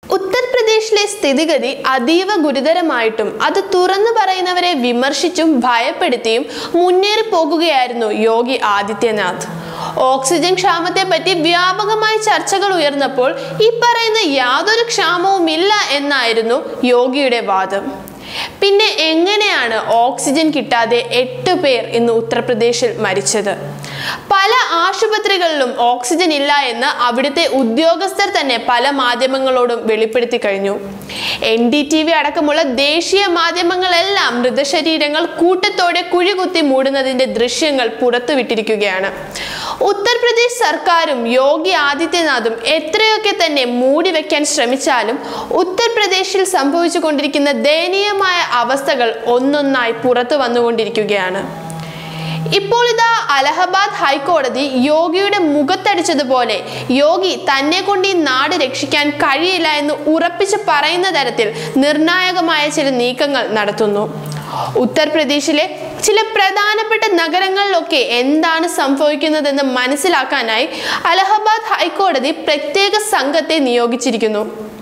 ഉത്തർപ്രദേശിലെ സ്ഥിതിഗതി അതീവ ഗുരുതരമായിട്ടും അത് തുറന്നു പറയുന്നവരെ വിമർശിച്ചും ഭയപ്പെടുത്തിയും മുന്നേറി പോകുകയായിരുന്നു യോഗി ആദിത്യനാഥ് ഓക്സിജൻ ക്ഷാമത്തെ പറ്റി വ്യാപകമായ ചർച്ചകൾ ഉയർന്നപ്പോൾ ഈ പറയുന്ന യാതൊരു ക്ഷാമവുമില്ല എന്നായിരുന്നു യോഗിയുടെ വാദം പിന്നെ എങ്ങനെയാണ് ഓക്സിജൻ കിട്ടാതെ എട്ട് പേർ ഇന്ന് ഉത്തർപ്രദേശിൽ മരിച്ചത് പല ആശുപത്രികളിലും ഓക്സിജൻ ഇല്ല എന്ന് അവിടുത്തെ ഉദ്യോഗസ്ഥർ തന്നെ പല മാധ്യമങ്ങളോടും വെളിപ്പെടുത്തി കഴിഞ്ഞു എൻ ഡി ടി വി അടക്കമുള്ള ദേശീയ മാധ്യമങ്ങളെല്ലാം മൃതശരീരങ്ങൾ കൂട്ടത്തോടെ കുഴികുത്തി മൂടുന്നതിന്റെ ദൃശ്യങ്ങൾ പുറത്തുവിട്ടിരിക്കുകയാണ് ഉത്തർപ്രദേശ് സർക്കാരും യോഗി ആദിത്യനാഥും എത്രയൊക്കെ തന്നെ മൂടി വെക്കാൻ ശ്രമിച്ചാലും ഉത്തർപ്രദേശിൽ സംഭവിച്ചു കൊണ്ടിരിക്കുന്ന ദയനീയമായ അവസ്ഥകൾ ഒന്നൊന്നായി പുറത്തു വന്നുകൊണ്ടിരിക്കുകയാണ് ഇപ്പോൾ ഇതാ അലഹബാദ് ഹൈക്കോടതി യോഗിയുടെ മുഖത്തടിച്ചതുപോലെ യോഗി തന്നെ കൊണ്ട് ഈ നാട് രക്ഷിക്കാൻ കഴിയില്ല എന്ന് ഉറപ്പിച്ച് പറയുന്ന തരത്തിൽ നിർണായകമായ ചില നീക്കങ്ങൾ നടത്തുന്നു ഉത്തർപ്രദേശിലെ ചില പ്രധാനപ്പെട്ട നഗരങ്ങളിലൊക്കെ എന്താണ് സംഭവിക്കുന്നതെന്ന് മനസ്സിലാക്കാനായി അലഹബാദ് ഹൈക്കോടതി പ്രത്യേക സംഘത്തെ നിയോഗിച്ചിരിക്കുന്നു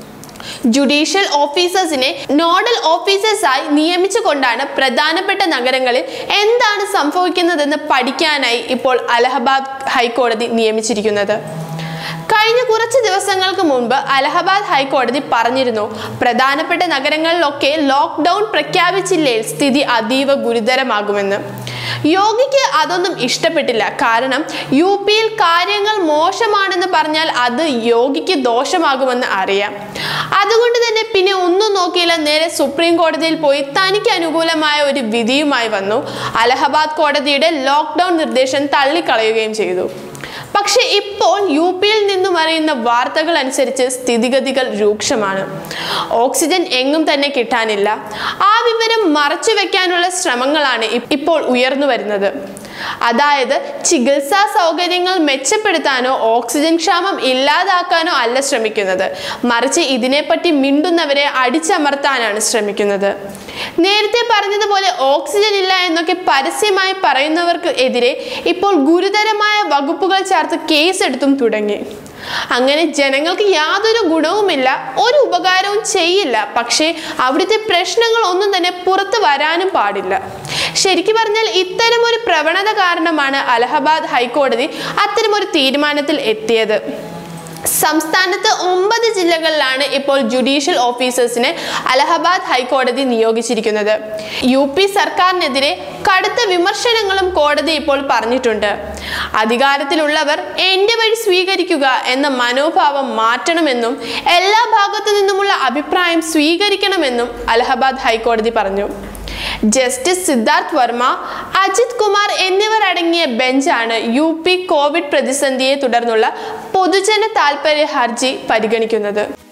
ജുഡീഷ്യൽ ഓഫീസേഴ്സിനെ നോഡൽ ഓഫീസേഴ്സായി നിയമിച്ചുകൊണ്ടാണ് പ്രധാനപ്പെട്ട നഗരങ്ങളിൽ എന്താണ് സംഭവിക്കുന്നതെന്ന് പഠിക്കാനായി ഇപ്പോൾ അലഹബാദ് ഹൈക്കോടതി നിയമിച്ചിരിക്കുന്നത് കഴിഞ്ഞ കുറച്ച് ദിവസങ്ങൾക്ക് മുൻപ് അലഹബാദ് ഹൈക്കോടതി പറഞ്ഞിരുന്നു പ്രധാനപ്പെട്ട നഗരങ്ങളിലൊക്കെ ലോക്ക്ഡൗൺ പ്രഖ്യാപിച്ചില്ലേ സ്ഥിതി അതീവ ഗുരുതരമാകുമെന്ന് യോഗിക്ക് അതൊന്നും ഇഷ്ടപ്പെട്ടില്ല കാരണം യു പിയിൽ കാര്യങ്ങൾ മോശമാണെന്ന് പറഞ്ഞാൽ അത് യോഗിക്ക് ദോഷമാകുമെന്ന് അറിയാം അതുകൊണ്ട് തന്നെ പിന്നെ ഒന്നും നോക്കിയില്ല നേരെ സുപ്രീം കോടതിയിൽ പോയി തനിക്ക് അനുകൂലമായ ഒരു വിധിയുമായി വന്നു അലഹബാദ് കോടതിയുടെ ലോക്ക്ഡൗൺ നിർദ്ദേശം തള്ളിക്കളയുകയും ചെയ്തു പക്ഷെ ഇപ്പോൾ യു പിയിൽ നിന്നും അറിയുന്ന വാർത്തകൾ അനുസരിച്ച് സ്ഥിതിഗതികൾ രൂക്ഷമാണ് ഓക്സിജൻ എങ്ങും തന്നെ കിട്ടാനില്ല ആ വിവരം മറച്ചു വെക്കാനുള്ള ശ്രമങ്ങളാണ് ഇ- ഇപ്പോൾ ഉയർന്നു വരുന്നത് അതായത് ചികിത്സാ സൗകര്യങ്ങൾ മെച്ചപ്പെടുത്താനോ ഓക്സിജൻ ക്ഷാമം ഇല്ലാതാക്കാനോ അല്ല ശ്രമിക്കുന്നത് മറിച്ച് ഇതിനെപ്പറ്റി മിണ്ടുന്നവരെ അടിച്ചമർത്താനാണ് ശ്രമിക്കുന്നത് നേരത്തെ പറഞ്ഞതുപോലെ ഓക്സിജൻ ഇല്ല എന്നൊക്കെ പരസ്യമായി പറയുന്നവർക്ക് എതിരെ ഇപ്പോൾ ഗുരുതരമായ വകുപ്പുകൾ ചേർത്ത് കേസെടുത്തും തുടങ്ങി അങ്ങനെ ജനങ്ങൾക്ക് യാതൊരു ഗുണവുമില്ല ഒരു ഉപകാരവും ചെയ്യില്ല പക്ഷേ അവിടുത്തെ പ്രശ്നങ്ങൾ ഒന്നും തന്നെ പുറത്തു വരാനും പാടില്ല ശരിക്കും പറഞ്ഞാൽ ഇത്തരം ഒരു പ്രവണത കാരണമാണ് അലഹബാദ് ഹൈക്കോടതി അത്തരമൊരു തീരുമാനത്തിൽ എത്തിയത് സംസ്ഥാനത്ത് ഒമ്പത് ജില്ലകളിലാണ് ഇപ്പോൾ ജുഡീഷ്യൽ ഓഫീസേഴ്സിനെ അലഹബാദ് ഹൈക്കോടതി നിയോഗിച്ചിരിക്കുന്നത് യു പി സർക്കാരിനെതിരെ കടുത്ത വിമർശനങ്ങളും കോടതി ഇപ്പോൾ പറഞ്ഞിട്ടുണ്ട് അധികാരത്തിലുള്ളവർ എന്റെ വഴി സ്വീകരിക്കുക എന്ന മനോഭാവം മാറ്റണമെന്നും എല്ലാ ഭാഗത്തു നിന്നുമുള്ള അഭിപ്രായം സ്വീകരിക്കണമെന്നും അലഹബാദ് ഹൈക്കോടതി പറഞ്ഞു ജസ്റ്റിസ് സിദ്ധാർത്ഥ് വർമ്മ അജിത് കുമാർ എന്നിവർ അടങ്ങിയ ബെഞ്ചാണ് യു പി കോവിഡ് പ്രതിസന്ധിയെ തുടർന്നുള്ള പൊതുജന താൽപര്യ ഹർജി പരിഗണിക്കുന്നത്